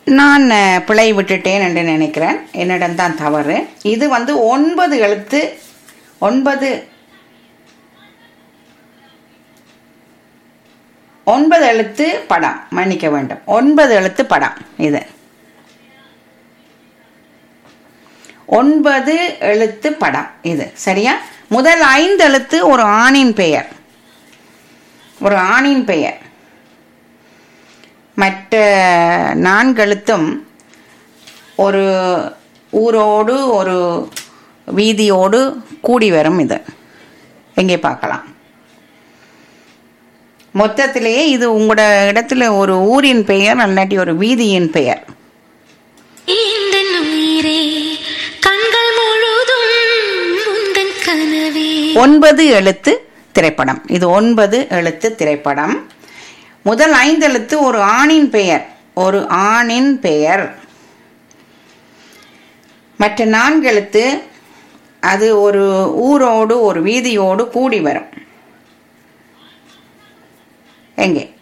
நான் அஹ், பிழை விட்டுட்டேன் என்று நினைக்கிறேன் என்னிடம் தான் தவறு இது வந்து ஒன்பது எழுத்து ஒன்பது ஒன்பது எழுத்து படம் மன்னிக்க வேண்டும் ஒன்பது எழுத்து படம் இது ஒன்பது எழுத்து படம் இது சரியா முதல் ஐந்து எழுத்து ஒரு ஆணின் பெயர் ஒரு ஆணின் பெயர் மற்ற நான்கு எழுத்தும் ஒரு ஊரோடு ஒரு வீதியோடு கூடி வரும் இது எங்கே பார்க்கலாம் மொத்தத்திலேயே இது உங்களோட இடத்துல ஒரு ஊரின் பெயர் அல்லாட்டி ஒரு வீதியின் பெயர் எந்தன் உயிரே கண்கள் முழுதும் உந்தன் கனவே ஒன்பது எழுத்து திரைப்படம் இது ஒன்பது எழுத்து திரைப்படம் முதல் ஐந்து எழுத்து ஒரு ஆணின் பெயர் ஒரு ஆணின் பெயர் மற்ற நான்கு எழுத்து அது ஒரு ஊரோடு ஒரு வீதியோடு கூடி வரும் எங்கே